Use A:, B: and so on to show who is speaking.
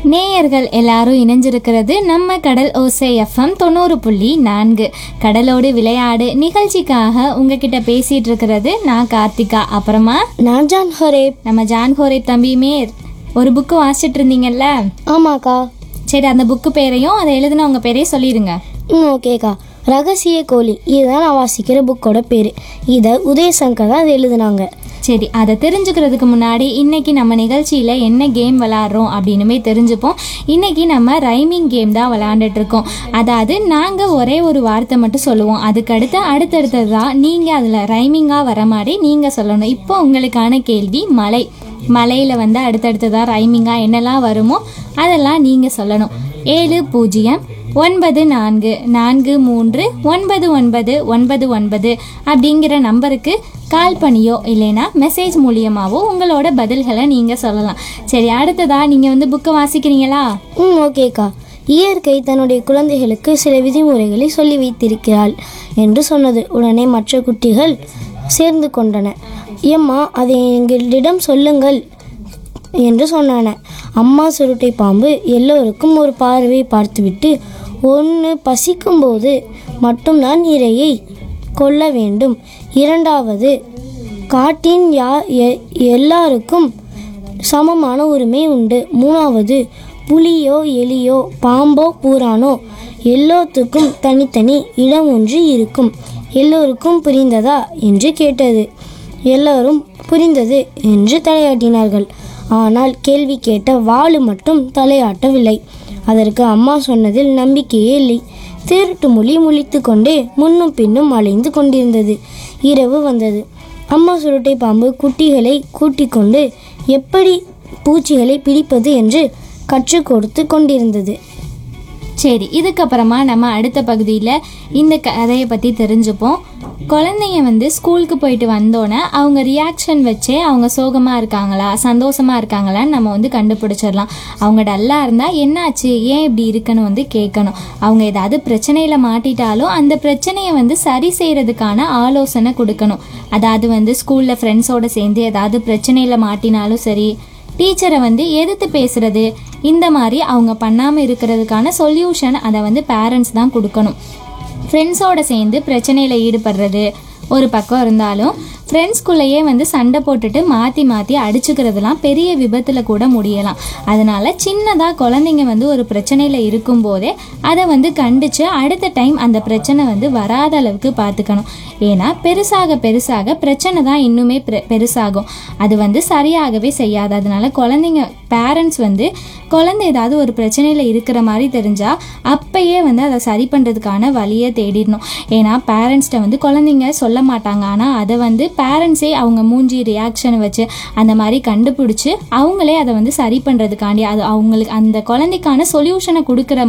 A: நேயர்கள் எல்லாரும் இணைஞ்சிருக்கிறது நம்ம கடல் ஓசை எஃப்எம் தொண்ணூறு புள்ளி நான்கு கடலோடு விளையாடு நிகழ்ச்சிக்காக உங்ககிட்ட பேசிட்டு இருக்கிறது நான் கார்த்திகா அப்புறமா
B: நான் ஜான் ஹரேப்
A: நம்ம ஜான் ஹோரேப் தம்பி மேர் ஒரு புக்கு வாசிச்சிட்டு இருந்தீங்கல்ல
B: ஆமாக்கா
A: சரி அந்த புக்கு பேரையும் அதை எழுதின உங்க பேரையும் சொல்லிடுங்க
B: ம் ஓகேக்கா ரகசிய கோழி இதுதான் நான் வாசிக்கிற புக்கோட பேர் இதை உதயசங்கர் தான் அது எழுதுனாங்க
A: சரி அதை தெரிஞ்சுக்கிறதுக்கு முன்னாடி இன்னைக்கு நம்ம நிகழ்ச்சியில் என்ன கேம் விளாட்றோம் அப்படின்னுமே தெரிஞ்சுப்போம் இன்னைக்கு நம்ம ரைமிங் கேம் தான் விளாண்டுட்டு இருக்கோம் அதாவது நாங்கள் ஒரே ஒரு வார்த்தை மட்டும் சொல்லுவோம் அதுக்கடுத்து அடுத்தடுத்ததாக நீங்கள் அதில் ரைமிங்காக வர மாதிரி நீங்கள் சொல்லணும் இப்போ உங்களுக்கான கேள்வி மலை மலையில் வந்து அடுத்தடுத்ததாக ரைமிங்காக என்னெல்லாம் வருமோ அதெல்லாம் நீங்கள் சொல்லணும் ஏழு பூஜ்ஜியம் ஒன்பது நான்கு நான்கு மூன்று ஒன்பது ஒன்பது ஒன்பது ஒன்பது அப்படிங்கிற நம்பருக்கு கால் பண்ணியோ இல்லைன்னா மெசேஜ் மூலியமாவோ உங்களோட பதில்களை நீங்கள் சொல்லலாம் சரி அடுத்ததா நீங்கள் வந்து புக்கை வாசிக்கிறீங்களா
B: ம் ஓகேக்கா இயற்கை தன்னுடைய குழந்தைகளுக்கு சில விதிமுறைகளை சொல்லி வைத்திருக்கிறாள் என்று சொன்னது உடனே மற்ற குட்டிகள் சேர்ந்து கொண்டன ஏம்மா அதை எங்களிடம் சொல்லுங்கள் என்று சொன்னான அம்மா சுருட்டை பாம்பு எல்லோருக்கும் ஒரு பார்வை பார்த்துவிட்டு ஒன்று பசிக்கும்போது மட்டும்தான் இரையை கொல்ல வேண்டும் இரண்டாவது காட்டின் யா எ- எல்லாருக்கும் சமமான உரிமை உண்டு மூணாவது புலியோ எலியோ பாம்போ பூரானோ எல்லோத்துக்கும் தனித்தனி இடம் ஒன்று இருக்கும் எல்லோருக்கும் புரிந்ததா என்று கேட்டது எல்லோரும் புரிந்தது என்று தலையாட்டினார்கள் ஆனால் கேள்வி கேட்ட வாளு மட்டும் தலையாட்டவில்லை அதற்கு அம்மா சொன்னதில் நம்பிக்கையே இல்லை திருட்டு மொழி முழித்து கொண்டே முன்னும் பின்னும் அலைந்து கொண்டிருந்தது இரவு வந்தது அம்மா சுருட்டை பாம்பு குட்டிகளை கூட்டிக் கொண்டு எப்படி பூச்சிகளை பிடிப்பது என்று கற்றுக் கொடுத்து கொண்டிருந்தது
A: சரி இதுக்கப்புறமா நம்ம அடுத்த பகுதியில் இந்த கதையை பற்றி தெரிஞ்சுப்போம் குழந்தைங்க வந்து ஸ்கூலுக்கு போயிட்டு வந்தோன்னே அவங்க ரியாக்ஷன் வச்சே அவங்க சோகமாக இருக்காங்களா சந்தோஷமாக இருக்காங்களான்னு நம்ம வந்து கண்டுபிடிச்சிடலாம் அவங்க டல்லாக இருந்தால் என்னாச்சு ஏன் இப்படி இருக்குன்னு வந்து கேட்கணும் அவங்க ஏதாவது பிரச்சனையில் மாட்டிட்டாலும் அந்த பிரச்சனையை வந்து சரி செய்கிறதுக்கான ஆலோசனை கொடுக்கணும் அதாவது வந்து ஸ்கூலில் ஃப்ரெண்ட்ஸோடு சேர்ந்து ஏதாவது பிரச்சனையில் மாட்டினாலும் சரி டீச்சரை வந்து எதிர்த்து பேசுறது இந்த மாதிரி அவங்க பண்ணாமல் இருக்கிறதுக்கான சொல்யூஷன் அதை வந்து பேரண்ட்ஸ் தான் கொடுக்கணும் ஃப்ரெண்ட்ஸோட சேர்ந்து பிரச்சனையில் ஈடுபடுறது ஒரு பக்கம் இருந்தாலும் ஃப்ரெண்ட்ஸ்குள்ளேயே வந்து சண்டை போட்டுட்டு மாற்றி மாற்றி அடிச்சுக்கிறதுலாம் பெரிய விபத்தில் கூட முடியலாம் அதனால சின்னதாக குழந்தைங்க வந்து ஒரு பிரச்சனையில் இருக்கும்போதே அதை வந்து கண்டித்து அடுத்த டைம் அந்த பிரச்சனை வந்து வராத அளவுக்கு பார்த்துக்கணும் ஏன்னா பெருசாக பெருசாக பிரச்சனை தான் இன்னுமே பெ- பெருசாகும் அது வந்து சரியாகவே செய்யாது அதனால குழந்தைங்க பேரண்ட்ஸ் வந்து குழந்தை ஏதாவது ஒரு பிரச்சனையில் இருக்கிற மாதிரி தெரிஞ்சால் அப்பயே வந்து அதை சரி பண்ணுறதுக்கான வழியை தேடிடணும் ஏன்னா பேரண்ட்ஸ்கிட்ட வந்து குழந்தைங்க சொல்ல மாட்டாங்க ஆனால் அதை வந்து பேரண்ட்ஸே அவங்க மூஞ்சி ரியாக்ஷனை வச்சு அந்த மாதிரி கண்டுபிடிச்சி அவங்களே அதை வந்து சரி பண்ணுறதுக்காண்டி அது அவங்களுக்கு அந்த குழந்தைக்கான சொல்யூஷனை கொடுக்குற